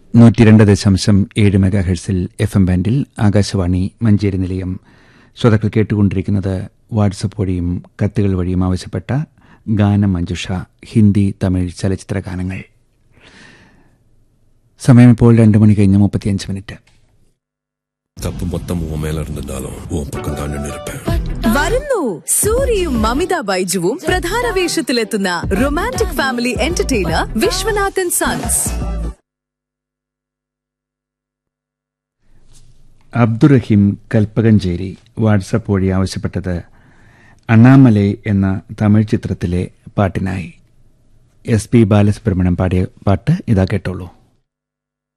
നൂറ്റി രണ്ട് ദശാംശം ഏഴ് മെഗാ ഹെഴ്സിൽ എഫ് എം ബാൻഡിൽ ആകാശവാണി മഞ്ചേരി നിലയം ശ്രോതാക്കൾ കേട്ടുകൊണ്ടിരിക്കുന്നത് വാട്സപ്പ് വഴിയും കത്തുകൾ വഴിയും ആവശ്യപ്പെട്ട ഗാനം മഞ്ജുഷ ഹിന്ദി തമിഴ് ചലച്ചിത്ര ഗാനങ്ങൾ സമയം ഇപ്പോൾ രണ്ട് മണി കഴിഞ്ഞ് മുപ്പത്തിയഞ്ച് മിനിറ്റ് தப்பு மொத்தம் உன் மேல இருந்திருந்தாலும் உன் பக்கம் தான் நின்று இருப்பேன் വരുന്നു സൂര്യയും മമിത ബൈജുവും പ്രധാന വേഷത്തിലെത്തുന്ന romantic family entertainer Viswanathan sons Abdurahim Kalpakanchery WhatsApp വഴി ആവശ്യപ്പെട്ടത് അണ്ണാമലൈ എന്ന തമിഴ് ചിത്രത്തിലെ പാട്ടിനായി എസ് പി ബാലസുബ്രഹ്മണ്യം പാടിയ പാട്ട് ഇതാ കേട്ടോളൂ